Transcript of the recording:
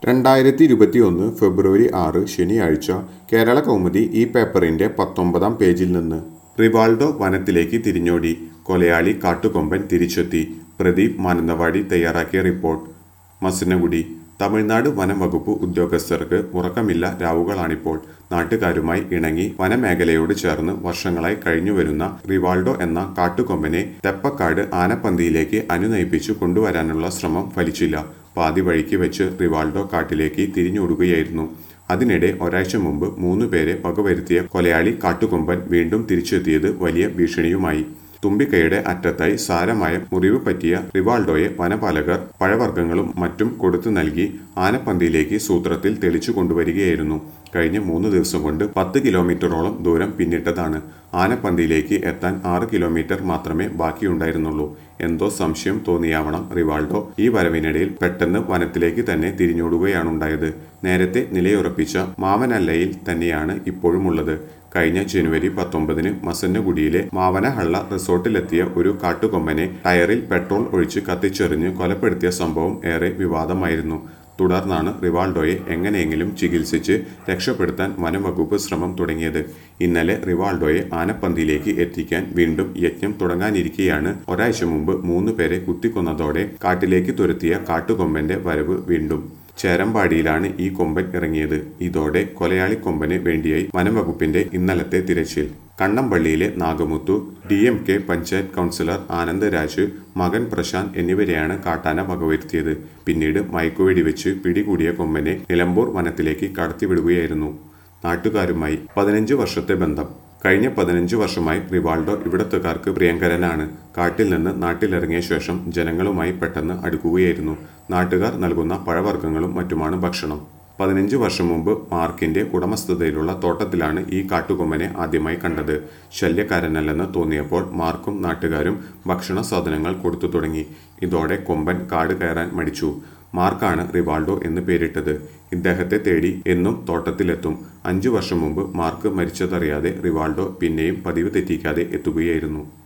രണ്ടായിരത്തി ഇരുപത്തിയൊന്ന് ഫെബ്രുവരി ആറ് ശനിയാഴ്ച കേരള കൗമുദി ഈ പേപ്പറിന്റെ പത്തൊമ്പതാം പേജിൽ നിന്ന് റിവാൾഡോ വനത്തിലേക്ക് തിരിഞ്ഞോടി കൊലയാളി കാട്ടുകൊമ്പൻ തിരിച്ചെത്തി പ്രദീപ് മാനന്തവാടി തയ്യാറാക്കിയ റിപ്പോർട്ട് മസനഗുഡി തമിഴ്നാട് വനം വകുപ്പ് ഉദ്യോഗസ്ഥർക്ക് ഉറക്കമില്ല രാവുകളാണിപ്പോൾ നാട്ടുകാരുമായി ഇണങ്ങി വനമേഖലയോട് ചേർന്ന് വർഷങ്ങളായി കഴിഞ്ഞുവരുന്ന റിവാൾഡോ എന്ന കാട്ടുകൊമ്പനെ തെപ്പക്കാട് ആനപ്പന്തിയിലേക്ക് അനുനയിപ്പിച്ചു കൊണ്ടുവരാനുള്ള ശ്രമം ഫലിച്ചില്ല പാതി വഴിക്ക് വെച്ച് റിവാൾഡോ കാട്ടിലേക്ക് തിരിഞ്ഞോടുകയായിരുന്നു അതിനിടെ ഒരാഴ്ച മുമ്പ് മൂന്ന് പേരെ വകവരുത്തിയ കൊലയാളി കാട്ടുകൊമ്പൻ വീണ്ടും തിരിച്ചെത്തിയത് വലിയ ഭീഷണിയുമായി തുമ്പിക്കൈയുടെ അറ്റത്തായി സാരമായ മുറിവ് പറ്റിയ റിവാൾഡോയെ വനപാലകർ പഴവർഗ്ഗങ്ങളും മറ്റും കൊടുത്തു നൽകി ആനപ്പന്തിയിലേക്ക് സൂത്രത്തിൽ തെളിച്ചു കൊണ്ടുവരികയായിരുന്നു കഴിഞ്ഞ മൂന്ന് ദിവസം കൊണ്ട് പത്ത് കിലോമീറ്ററോളം ദൂരം പിന്നിട്ടതാണ് ആനപ്പന്തിയിലേക്ക് എത്താൻ ആറ് കിലോമീറ്റർ മാത്രമേ ബാക്കിയുണ്ടായിരുന്നുള്ളൂ എന്തോ സംശയം തോന്നിയാവണം റിവാൾഡോ ഈ വരവിനിടയിൽ പെട്ടെന്ന് വനത്തിലേക്ക് തന്നെ തിരിഞ്ഞോടുകയാണുണ്ടായത് നേരത്തെ നിലയുറപ്പിച്ച മാമനല്ലയിൽ തന്നെയാണ് ഇപ്പോഴുമുള്ളത് കഴിഞ്ഞ ജനുവരി പത്തൊമ്പതിന് മസന്നഗുഡിയിലെ മാവനഹള്ള റിസോർട്ടിലെത്തിയ ഒരു കാട്ടുകൊമ്പനെ ടയറിൽ പെട്രോൾ ഒഴിച്ച് കത്തിച്ചെറിഞ്ഞ് കൊലപ്പെടുത്തിയ സംഭവം ഏറെ വിവാദമായിരുന്നു തുടർന്നാണ് റിവാൾഡോയെ എങ്ങനെയെങ്കിലും ചികിത്സിച്ച് രക്ഷപ്പെടുത്താൻ വനംവകുപ്പ് ശ്രമം തുടങ്ങിയത് ഇന്നലെ റിവാൾഡോയെ ആനപ്പന്തിയിലേക്ക് എത്തിക്കാൻ വീണ്ടും യജ്ഞം തുടങ്ങാനിരിക്കെയാണ് ഒരാഴ്ച മുമ്പ് മൂന്ന് പേരെ കുത്തിക്കൊന്നതോടെ കാട്ടിലേക്ക് തുരത്തിയ കാട്ടുകൊമ്പന്റെ വരവ് വീണ്ടും ചേരമ്പാടിയിലാണ് ഈ കൊമ്പൻ ഇറങ്ങിയത് ഇതോടെ കൊലയാളി കൊമ്പന് വേണ്ടിയായി വനംവകുപ്പിന്റെ ഇന്നലത്തെ തിരച്ചിൽ കണ്ണമ്പള്ളിയിലെ Nagamuthu D M K panchayat councillor Anandaraj മകൻ പ്രശാന്ത് എന്നിവരെയാണ് കാട്ടാന വകവരുത്തിയത് പിന്നീട് മയക്കുവെടി വെച്ച് പിടികൂടിയ കൊമ്പനെ നിലമ്പൂർ വനത്തിലേക്ക് കടത്തിവിടുകയായിരുന്നു നാട്ടുകാരുമായി പതിനഞ്ച് വർഷത്തെ ബന്ധം കഴിഞ്ഞ പതിനഞ്ച് വർഷമായി റിവാൾഡോ ഇവിടത്തുകാർക്ക് പ്രിയങ്കരനാണ് കാട്ടിൽ നിന്ന് നാട്ടിലിറങ്ങിയ ശേഷം ജനങ്ങളുമായി പെട്ടെന്ന് അടുക്കുകയായിരുന്നു നാട്ടുകാർ നൽകുന്ന പഴവർഗ്ഗങ്ങളും മറ്റുമാണ് ഭക്ഷണം പതിനഞ്ച് വർഷം മുമ്പ് മാർക്കിന്റെ ഉടമസ്ഥതയിലുള്ള തോട്ടത്തിലാണ് ഈ കാട്ടുകൊമ്പനെ ആദ്യമായി കണ്ടത് ശല്യക്കാരനല്ലെന്ന് തോന്നിയപ്പോൾ മാർക്കും നാട്ടുകാരും ഭക്ഷണ സാധനങ്ങൾ കൊടുത്തു തുടങ്ങി ഇതോടെ കൊമ്പൻ കാട് കയറാൻ മടിച്ചു മാർക്കാണ് റിവാൾഡോ എന്ന് പേരിട്ടത് ഇദ്ദേഹത്തെ തേടി എന്നും തോട്ടത്തിലെത്തും അഞ്ചു വർഷം മുമ്പ് മാർക്ക് മരിച്ചതറിയാതെ റിവാൾഡോ പിന്നെയും പതിവ് തെറ്റിക്കാതെ എത്തുകയായിരുന്നു